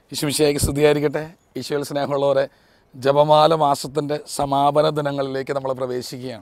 ഈശുമിശിയായിക്ക് സ്തുതിയായിരിക്കട്ടെ ഈശോയിൽ സ്നേഹമുള്ളവരെ ജപമാല മാസത്തിൻ്റെ സമാപന ദിനങ്ങളിലേക്ക് നമ്മൾ പ്രവേശിക്കുകയാണ്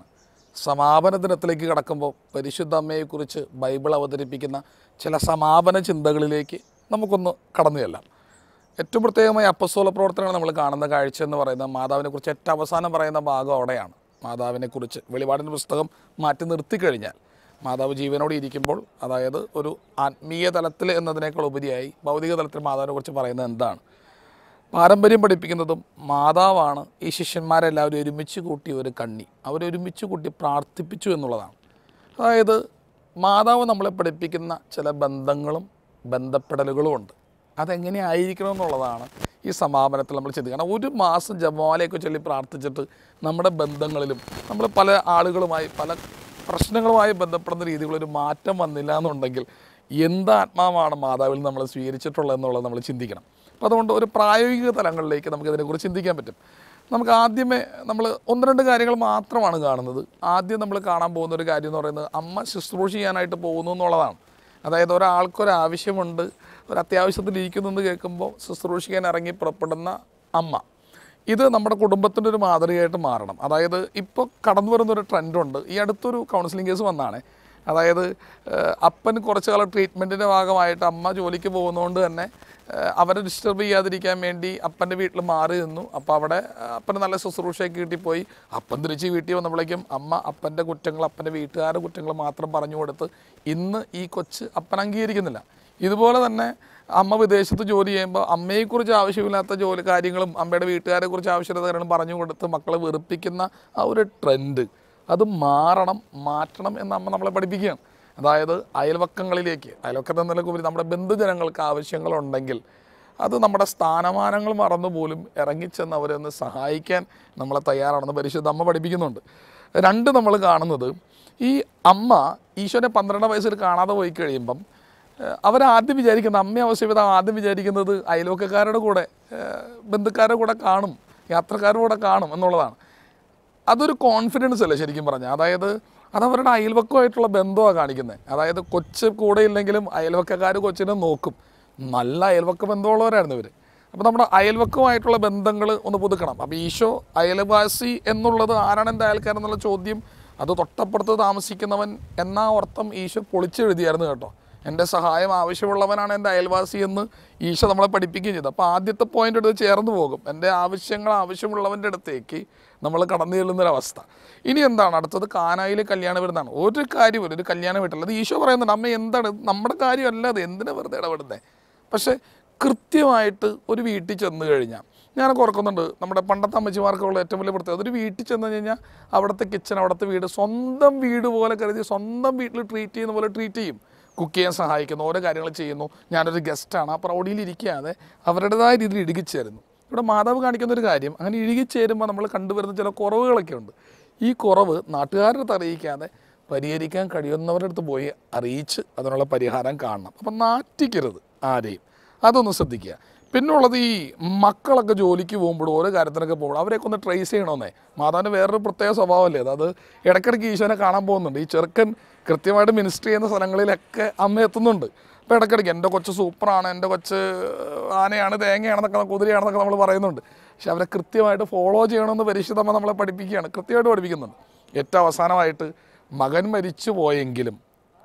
സമാപന ദിനത്തിലേക്ക് കടക്കുമ്പോൾ പരിശുദ്ധ അമ്മയെക്കുറിച്ച് ബൈബിൾ അവതരിപ്പിക്കുന്ന ചില സമാപന ചിന്തകളിലേക്ക് നമുക്കൊന്ന് കടന്നു ചെല്ലാം ഏറ്റവും പ്രത്യേകമായി അപ്പസ്തോല പ്രവർത്തനങ്ങൾ നമ്മൾ കാണുന്ന കാഴ്ച എന്ന് പറയുന്നത് മാതാവിനെക്കുറിച്ച് ഏറ്റവും അവസാനം പറയുന്ന ഭാഗം അവിടെയാണ് മാതാവിനെക്കുറിച്ച് വെളിപാടിൻ്റെ പുസ്തകം മാറ്റി നിർത്തിക്കഴിഞ്ഞാൽ മാതാവ് ജീവനോടെ ഇരിക്കുമ്പോൾ അതായത് ഒരു ആത്മീയ തലത്തിൽ എന്നതിനേക്കാൾ ഉപരിയായി ഭൗതിക തലത്തിൽ മാതാവിനെ കുറിച്ച് പറയുന്നത് എന്താണ് പാരമ്പര്യം പഠിപ്പിക്കുന്നതും മാതാവാണ് ഈ ശിഷ്യന്മാരെല്ലാവരും ഒരുമിച്ച് കൂട്ടി ഒരു കണ്ണി അവരൊരുമിച്ച് കൂട്ടി പ്രാർത്ഥിപ്പിച്ചു എന്നുള്ളതാണ് അതായത് മാതാവ് നമ്മളെ പഠിപ്പിക്കുന്ന ചില ബന്ധങ്ങളും ബന്ധപ്പെടലുകളും ഉണ്ട് അതെങ്ങനെ ആയിരിക്കണം എന്നുള്ളതാണ് ഈ സമാപനത്തിൽ നമ്മൾ ചിന്തിക്കുക കാരണം ഒരു മാസം ജപമാലയൊക്കെ ചൊല്ലി പ്രാർത്ഥിച്ചിട്ട് നമ്മുടെ ബന്ധങ്ങളിലും നമ്മൾ പല ആളുകളുമായി പല പ്രശ്നങ്ങളുമായി ബന്ധപ്പെടുന്ന രീതികളിൽ ഒരു മാറ്റം വന്നില്ല എന്നുണ്ടെങ്കിൽ എന്ത് ആത്മാവാണ് മാതാവിൽ നമ്മൾ സ്വീകരിച്ചിട്ടുള്ളത് എന്നുള്ളത് നമ്മൾ ചിന്തിക്കണം അപ്പോൾ അതുകൊണ്ട് ഒരു പ്രായോഗിക തലങ്ങളിലേക്ക് നമുക്ക് ഇതിനെക്കുറിച്ച് ചിന്തിക്കാൻ പറ്റും നമുക്ക് ആദ്യമേ നമ്മൾ ഒന്ന് രണ്ട് കാര്യങ്ങൾ മാത്രമാണ് കാണുന്നത് ആദ്യം നമ്മൾ കാണാൻ പോകുന്ന ഒരു കാര്യം എന്ന് പറയുന്നത് അമ്മ ശുശ്രൂഷ ചെയ്യാനായിട്ട് പോകുന്നു എന്നുള്ളതാണ് അതായത് ഒരാൾക്കൊരാവശ്യമുണ്ട് ഒരു അത്യാവശ്യത്തിൽ ഇരിക്കുന്നു എന്ന് കേൾക്കുമ്പോൾ ശുശ്രൂഷിക്കാൻ ഇറങ്ങി പുറപ്പെടുന്ന അമ്മ ഇത് നമ്മുടെ കുടുംബത്തിൻ്റെ ഒരു മാതൃകയായിട്ട് മാറണം അതായത് ഇപ്പോൾ കടന്നു വരുന്ന ഒരു ട്രെൻഡുണ്ട് ഈ അടുത്തൊരു കൗൺസിലിംഗ് കേസ് വന്നാണ് അതായത് ഏഹ്, അപ്പൻ കുറച്ച് കാലം ട്രീറ്റ്മെൻറ്റിൻ്റെ ഭാഗമായിട്ട് അമ്മ ജോലിക്ക് പോകുന്നതുകൊണ്ട് തന്നെ ഏഹ്, അവരെ ഡിസ്റ്റർബ് ചെയ്യാതിരിക്കാൻ വേണ്ടി അപ്പൻ്റെ വീട്ടിൽ മാറി നിന്നു അപ്പോൾ അവിടെ ഏഹ്, അപ്പന് നല്ല ശുശ്രൂഷയൊക്കെ കിട്ടിപ്പോയി അപ്പൻ തിരിച്ച് വീട്ടിൽ വന്നപ്പോഴേക്കും അമ്മ അപ്പൻ്റെ കുറ്റങ്ങൾ അപ്പൻ്റെ വീട്ടുകാരുടെ കുറ്റങ്ങൾ മാത്രം പറഞ്ഞു കൊടുത്ത് ഇന്ന് ഈ കൊച്ച് അപ്പൻ അംഗീകരിക്കുന്നില്ല ഇതുപോലെ തന്നെ അമ്മ വിദേശത്ത് ജോലി ചെയ്യുമ്പോൾ അമ്മയെക്കുറിച്ച് ആവശ്യമില്ലാത്ത ജോലി കാര്യങ്ങളും അമ്മയുടെ വീട്ടുകാരെ കുറിച്ച് ആവശ്യമില്ലാത്ത കാര്യങ്ങളും പറഞ്ഞു കൊടുത്ത് മക്കളെ വെറുപ്പിക്കുന്ന ആ ഒരു ട്രെൻഡ് അത് മാറണം മാറ്റണം എന്ന് അമ്മ നമ്മളെ പഠിപ്പിക്കുകയാണ് അതായത് അയൽവക്കങ്ങളിലേക്ക് അയൽവക്കത്തെ നിലക്ക് ഉപരി നമ്മുടെ ബന്ധുജനങ്ങൾക്ക് ആവശ്യങ്ങളുണ്ടെങ്കിൽ അത് നമ്മുടെ സ്ഥാനമാനങ്ങൾ മറന്നു പോലും ഇറങ്ങിച്ചെന്ന് അവരെ ഒന്ന് സഹായിക്കാൻ നമ്മളെ തയ്യാറാണെന്ന് പരിശുദ്ധ അമ്മ പഠിപ്പിക്കുന്നുണ്ട് രണ്ട് നമ്മൾ കാണുന്നത് ഈ അമ്മ ഈശോനെ പന്ത്രണ്ട് വയസ്സിൽ കാണാതെ പോയി കഴിയുമ്പം ഏഹ് അവരാദ്യം വിചാരിക്കുന്നത് അമ്മ ആവശ്യമില്ല ആദ്യം വിചാരിക്കുന്നത് അയൽവക്കക്കാരുടെ കൂടെ ഏഹ് ബന്ധുക്കാരുടെ കൂടെ കാണും യാത്രക്കാരുടെ കൂടെ കാണും എന്നുള്ളതാണ് അതൊരു കോൺഫിഡൻസ് അല്ലേ ശരിക്കും പറഞ്ഞാൽ അതായത് അതവരുടെ അയൽവക്കമായിട്ടുള്ള ബന്ധമാണ് കാണിക്കുന്നത് അതായത് കൊച്ച് കൂടെ ഇല്ലെങ്കിലും അയൽവക്കക്കാർ കൊച്ചിനെ നോക്കും നല്ല അയൽവക്ക ബന്ധമുള്ളവരായിരുന്നു ഇവർ അപ്പോൾ നമ്മുടെ അയൽവക്കമായിട്ടുള്ള ബന്ധങ്ങൾ ഒന്ന് പുതുക്കണം അപ്പോൾ ഈശോ അയൽവാസി എന്നുള്ളത് ആരാണ് എൻ്റെ അയൽക്കാരൻ എന്നുള്ള ചോദ്യം അത് തൊട്ടപ്പുറത്ത് താമസിക്കുന്നവൻ എന്ന അർത്ഥം ഈശോ പൊളിച്ചെഴുതിയായിരുന്നു കേട്ടോ എൻ്റെ സഹായം ആവശ്യമുള്ളവനാണ് എൻ്റെ അയൽവാസി എന്ന് ഈശോ നമ്മളെ പഠിപ്പിക്കുകയും ചെയ്തു അപ്പോൾ ആദ്യത്തെ പോയിന്റ് എടുത്ത് ചേർന്ന് പോകും എൻ്റെ ആവശ്യങ്ങൾ ആവശ്യമുള്ളവൻ്റെ അടുത്തേക്ക് നമ്മൾ കടന്നു ചെല്ലുന്നൊരവസ്ഥ ഇനി എന്താണ് അടുത്തത് കാനായിലെ കല്യാണ വീടുന്നാണ് ഒരു കാര്യമില്ല ഒരു കല്യാണ വീട്ടിൽ അത് ഈശോ പറയുന്നുണ്ട് അമ്മ എന്താണ് ഇത് നമ്മുടെ കാര്യമല്ല അത് എന്തിനാ വെറുതെ ഇടപെടുന്നത് പക്ഷേ കൃത്യമായിട്ട് ഒരു വീട്ടിൽ ചെന്ന് കഴിഞ്ഞാൽ ഞാനൊക്കെ ഓർക്കുന്നുണ്ട് നമ്മുടെ പണ്ടത്തെ അമ്മച്ചിമാർക്കുള്ള ഏറ്റവും വലിയ പ്രത്യേകത ഒരു വീട്ടിൽ ചെന്ന് കഴിഞ്ഞാൽ അവിടുത്തെ കിച്ചൺ അവിടുത്തെ വീട് സ്വന്തം വീട് പോലെ കരുതി സ്വന്തം വീട്ടിൽ ട്രീറ്റ് ചെയ്യുന്ന പോലെ ട്രീറ്റ് ചെയ്യും കുക്ക് ചെയ്യാൻ സഹായിക്കുന്നു ഓരോ കാര്യങ്ങൾ ചെയ്യുന്നു ഞാനൊരു ഗസ്റ്റാണ് ആ പ്രൗഢിയിൽ ഇരിക്കാതെ അവരുടേതായ രീതിയിൽ ഇടുകിച്ചേരുന്നു ഇവിടെ മാതാവ് കാണിക്കുന്ന ഒരു കാര്യം അങ്ങനെ ഇഴുകിച്ചേരുമ്പോൾ നമ്മൾ കണ്ടുവരുന്ന ചില കുറവുകളൊക്കെ ഉണ്ട് ഈ കുറവ് നാട്ടുകാരുടെ അടുത്ത് അറിയിക്കാതെ പരിഹരിക്കാൻ കഴിയുന്നവരുടെ അടുത്ത് പോയി അറിയിച്ച് അതിനുള്ള പരിഹാരം കാണണം അപ്പം നാറ്റിക്കരുത് ആരെയും അതൊന്ന് ശ്രദ്ധിക്കുക പിന്നുള്ളത് ഈ മക്കളൊക്കെ ജോലിക്ക് പോകുമ്പോൾ ഓരോ കാര്യത്തിനൊക്കെ പോകുമ്പോൾ അവരെയൊക്കെ ഒന്ന് ട്രേസ് ചെയ്യണമെന്നേ മാതാവിന് വേറൊരു പ്രത്യേക സ്വഭാവമല്ലേ അത് അത് ഇടയ്ക്കിടയ്ക്ക് ഈശോനെ കാണാൻ പോകുന്നുണ്ട് ഈ ചെറുക്കൻ കൃത്യമായിട്ട് മിനിസ്റ്റർ ചെയ്യുന്ന സ്ഥലങ്ങളിലൊക്കെ അമ്മ എത്തുന്നുണ്ട് അപ്പോൾ ഇടയ്ക്കിടയ്ക്ക് എൻ്റെ കൊച്ച് സൂപ്പറാണ് എൻ്റെ കൊച്ച് ആനയാണ് തേങ്ങയാണെന്നൊക്കെ കുതിരയാണെന്നൊക്കെ നമ്മൾ പറയുന്നുണ്ട് പക്ഷെ അവരെ കൃത്യമായിട്ട് ഫോളോ ചെയ്യണമെന്ന് പരിശുദ്ധമ്മ നമ്മളെ പഠിപ്പിക്കുകയാണ് കൃത്യമായിട്ട് പഠിപ്പിക്കുന്നുണ്ട് ഏറ്റവും അവസാനമായിട്ട് മകൻ മരിച്ചു പോയെങ്കിലും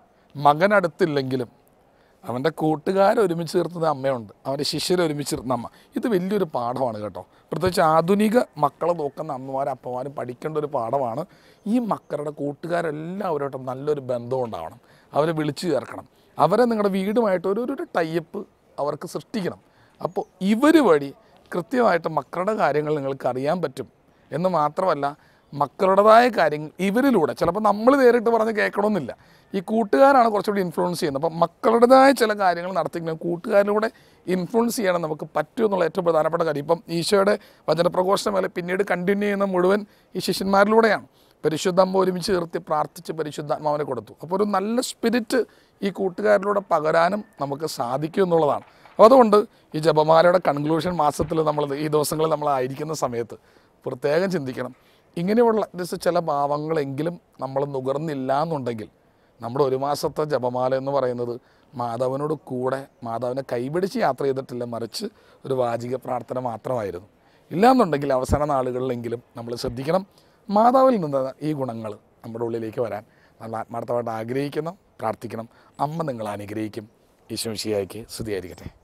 മകൻ അടുത്തില്ലെങ്കിലും അവൻ്റെ കൂട്ടുകാരെ ഒരുമിച്ച് നിർത്തുന്ന അമ്മയുണ്ട് അവൻ്റെ ശിഷ്യരെ ഒരുമിച്ച് നിർത്തുന്ന അമ്മ ഇത് വലിയൊരു പാഠമാണ് കേട്ടോ പ്രത്യേകിച്ച് ആധുനിക മക്കളെ നോക്കുന്ന അമ്മമാരും അപ്പമാരും പഠിക്കേണ്ട ഒരു പാഠമാണ് ഈ മക്കളുടെ കൂട്ടുകാരെല്ലാവരുമായിട്ടും നല്ലൊരു ബന്ധം ഉണ്ടാവണം അവരെ വിളിച്ചു ചേർക്കണം അവരെ നിങ്ങളുടെ വീടുമായിട്ട് ഒരു ഒരു ടൈപ്പ് അവർക്ക് സൃഷ്ടിക്കണം അപ്പോൾ ഇവർ വഴി കൃത്യമായിട്ട് മക്കളുടെ കാര്യങ്ങൾ നിങ്ങൾക്ക് അറിയാൻ പറ്റും എന്ന് മാത്രമല്ല മക്കളുടേതായ കാര്യങ്ങൾ ഇവരിലൂടെ ചിലപ്പോൾ നമ്മൾ നേരിട്ട് പറഞ്ഞ് കേൾക്കണമെന്നില്ല ഈ കൂട്ടുകാരാണ് കുറച്ചുകൂടി ഇൻഫ്ലുവൻസ് ചെയ്യുന്നത് അപ്പം മക്കളുടേതായ ചില കാര്യങ്ങൾ നടത്തിക്കുന്ന കൂട്ടുകാരിലൂടെ ഇൻഫ്ലുവൻസ് ചെയ്യണം നമുക്ക് പറ്റും എന്നുള്ള ഏറ്റവും പ്രധാനപ്പെട്ട കാര്യം ഇപ്പം ഈശോയുടെ വചനപ്രഘോഷണം മേലെ പിന്നീട് കണ്ടിന്യൂ ചെയ്യുന്ന മുഴുവൻ ഈ ശിഷ്യന്മാരിലൂടെയാണ് പരിശുദ്ധമ്മ ഒരുമിച്ച് നിർത്തി പ്രാർത്ഥിച്ച് പരിശുദ്ധാത്മാവിനെ കൊടുത്തു അപ്പോൾ ഒരു നല്ല സ്പിരിറ്റ് ഈ കൂട്ടുകാരിലൂടെ പകരാനും നമുക്ക് സാധിക്കും എന്നുള്ളതാണ് അപ്പോൾ അതുകൊണ്ട് ഈ ജപമാലയുടെ കൺക്ലൂഷൻ മാസത്തിൽ നമ്മൾ ഈ ദിവസങ്ങളിൽ നമ്മളായിരിക്കുന്ന സമയത്ത് പ്രത്യേകം ചിന്തിക്കണം ഇങ്ങനെയുള്ള just ചില ഭാവങ്ങളെങ്കിലും നമ്മൾ നുകർന്നില്ല എന്നുണ്ടെങ്കിൽ നമ്മുടെ ഒരു മാസത്തെ ജപമാല എന്ന് പറയുന്നത് മാതാവിനോട് കൂടെ മാതാവിനെ കൈപിടിച്ച് യാത്ര ചെയ്തിട്ടില്ല മറിച്ച് ഒരു വാചിക പ്രാർത്ഥന മാത്രമായിരുന്നു ഇല്ലാന്നുണ്ടെങ്കിൽ അവസാന നാളുകളിലെങ്കിലും നമ്മൾ ശ്രദ്ധിക്കണം മാതാവിൽ നിന്ന് ഈ ഗുണങ്ങൾ നമ്മുടെ ഉള്ളിലേക്ക് വരാൻ നമ്മൾ ആത്മാർത്ഥമായിട്ട് ആഗ്രഹിക്കണം പ്രാർത്ഥിക്കണം അമ്മ നിങ്ങളെ അനുഗ്രഹിക്കും ഈശോ ശിയായിക്ക് സ്തുതിയായിരിക്കട്ടെ